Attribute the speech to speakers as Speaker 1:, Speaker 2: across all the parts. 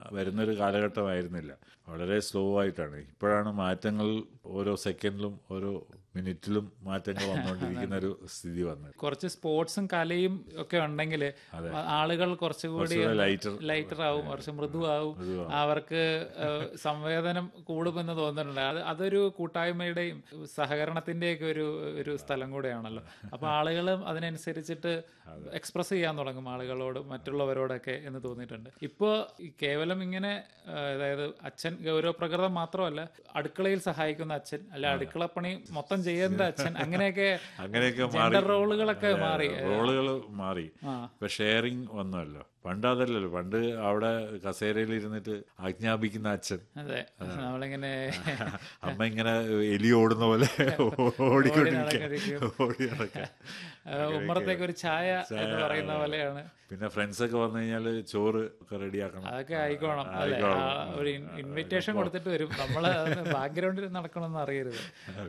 Speaker 1: വരുന്നൊരു കാലഘട്ടമായിരുന്നില്ല വളരെ സ്ലോ ആയിട്ടാണ് ഇപ്പോഴാണ് മാറ്റങ്ങൾ ഓരോ സെക്കൻഡിലും ഓരോ മിനിറ്റിലും മാറ്റങ്ങൾ വന്നുകൊണ്ടിരിക്കുന്ന ഒരു സ്ഥിതി വന്നത്
Speaker 2: കുറച്ച് സ്പോർട്സും കലയും ഒക്കെ ഉണ്ടെങ്കിൽ ആളുകൾ കുറച്ചുകൂടി
Speaker 1: കുറച്ചുകൂടെ lighter.
Speaker 2: ലൈറ്റർ ആവും കുറച്ച് മൃദുവാവും അവർക്ക് ഏഹ്, സംവേദനം കൂടുമെന്ന് തോന്നുന്നുണ്ട് അത് അതൊരു കൂട്ടായ്മയുടെയും സഹകരണത്തിന്റെയൊക്കെ ഒരു ഒരു സ്ഥലം കൂടെയാണല്ലോ അപ്പൊ ആളുകളും അതിനനുസരിച്ചിട്ട് എക്സ്പ്രസ് ചെയ്യാൻ തുടങ്ങും ആളുകളോട് മറ്റുള്ളവരോടൊക്കെ എന്ന് തോന്നിയിട്ടുണ്ട് ഇപ്പോൾ കേവലം ഇങ്ങനെ ഏഹ്, അതായത് അച്ഛൻ ഗൗരവപ്രകൃതം മാത്രമല്ല അടുക്കളയിൽ സഹായിക്കുന്ന അച്ഛൻ അല്ല അടുക്കളപ്പണി മൊത്തം ചെയ്യുന്ന അച്ഛൻ അങ്ങനെയൊക്കെ
Speaker 1: അങ്ങനെയൊക്കെ
Speaker 2: ജെൻഡർ റോളുകളൊക്കെ മാറി
Speaker 1: റോളുകൾ മാറി
Speaker 2: ആ.
Speaker 1: ഇപ്പൊ ഷെയറിങ് വന്നല്ലോ പണ്ട് അതല്ലല്ലോ പണ്ട് അവിടെ കസേരയിൽ ഇരുന്നിട്ട് ആജ്ഞാപിക്കുന്ന അച്ഛൻ
Speaker 2: അതെ നമ്മളിങ്ങനെ
Speaker 1: അമ്മ ഇങ്ങനെ എലി ഓടുന്ന പോലെ ഓടിക്കൊണ്ടിരിക്കുക
Speaker 2: നടക്കാതിരിക്കും.
Speaker 1: ഓടി നടക്കുക
Speaker 2: ആ, ഉമ്മറത്തേക്ക് ഒരു ചായ എന്ന് പറയുന്ന പോലെയാണ്
Speaker 1: പിന്നെ ഫ്രണ്ട്സ് ഒക്കെ വന്നു കഴിഞ്ഞാല് ചോറ് ഒക്കെ റെഡിയാക്കണം
Speaker 2: അതൊക്കെ ആയിക്കോണം അല്ലെ ആ, ഒരു ഇൻവിറ്റേഷൻ കൊടുത്തിട്ട് വരും നമ്മള് ബാക്ക്ഗ്രൗണ്ടിൽ നടക്കണമെന്ന് അറിയരുത്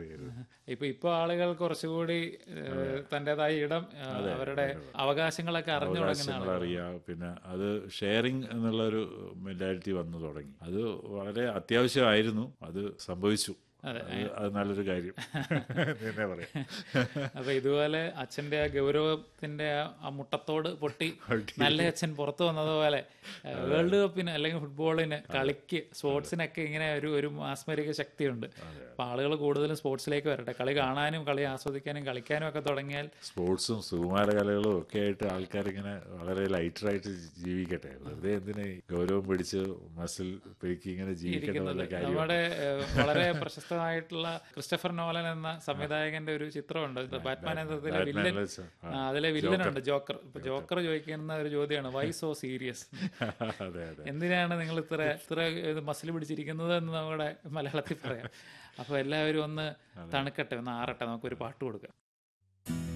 Speaker 2: ഇപ്പൊ ഇപ്പൊ ആളുകൾ കുറച്ചുകൂടി ഏഹ്, തന്റേതായ ഇടം ഏഹ്, അവരുടെ അവകാശങ്ങളൊക്കെ അറിഞ്ഞു തുടങ്ങുന്ന
Speaker 1: അവകാശങ്ങൾ അറിയാം പിന്നെ അത് ഷെയറിങ് എന്നുള്ള ഒരു മെന്റാലിറ്റി വന്നു തുടങ്ങി അത് വളരെ അത്യാവശ്യമായിരുന്നു അത് സംഭവിച്ചു അത് അത് നല്ലൊരു കാര്യം തന്നെ പറയാം
Speaker 2: അപ്പൊ ഇതുപോലെ അച്ഛന്റെ ആ ഗൗരവത്തിന്റെ ആ- ആ മുട്ടത്തോട് പൊട്ടി നല്ല അച്ഛൻ പുറത്തു വന്നതുപോലെ ഏഹ്, വേൾഡ് കപ്പിന് അല്ലെങ്കിൽ ഫുട്ബോളിന് കളിക്ക് സ്പോർട്സിനൊക്കെ ഇങ്ങനെ ഒരു ഒരു മാസ്മരിക ശക്തിയുണ്ട് അപ്പൊ ആളുകൾ കൂടുതലും സ്പോർട്സിലേക്ക് വരട്ടെ കളി കാണാനും കളി ആസ്വദിക്കാനും കളിക്കാനും ഒക്കെ തുടങ്ങിയാൽ
Speaker 1: സ്പോർട്സും സുകുമാര കലകളും ഒക്കെ ആയിട്ട് ആൾക്കാരിങ്ങനെ വളരെ ലൈറ്ററായിട്ട് ജീവിക്കട്ടെ വെറുതെ എന്തിന് ഈ ഗൗരവം പിടിച്ച് മസിൽ പെരുക്കി ഇങ്ങനെ ജീവിക്കേണ്ട വല്ല കാര്യം
Speaker 2: നമ്മുടെ ഏഹ്, വളരെ പ്രശസ്തമായിട്ടുള്ള ക്രിസ്റ്റഫർ നോലൻ എന്ന സംവിധായകന്റെ ഒരു ചിത്രമുണ്ട് ബാറ്റ്മാൻ എന്നതിലെ വില്ലൻ
Speaker 1: വെച്ച്,
Speaker 2: ആ, അതിലെ വില്ലനുണ്ട് ജോക്കർ ഇപ്പൊ ജോക്കർ ചോദിക്കുന്ന ഒരു ചോദ്യമാണ് വൈ സോ സീരിയസ്
Speaker 1: അതെ അതെ
Speaker 2: എന്തിനാണ് നിങ്ങൾ ഇത്ര ഇത്ര മസിൽ പിടിച്ചിരിക്കുന്നത് എന്ന് നമ്മുടെ മലയാളത്തിൽ പറയാം അപ്പൊ എല്ലാവരും ഒന്ന് തണുക്കട്ടെ ഒന്ന് ആറട്ടെ നമുക്കൊരു പാട്ട് കൊടുക്കാം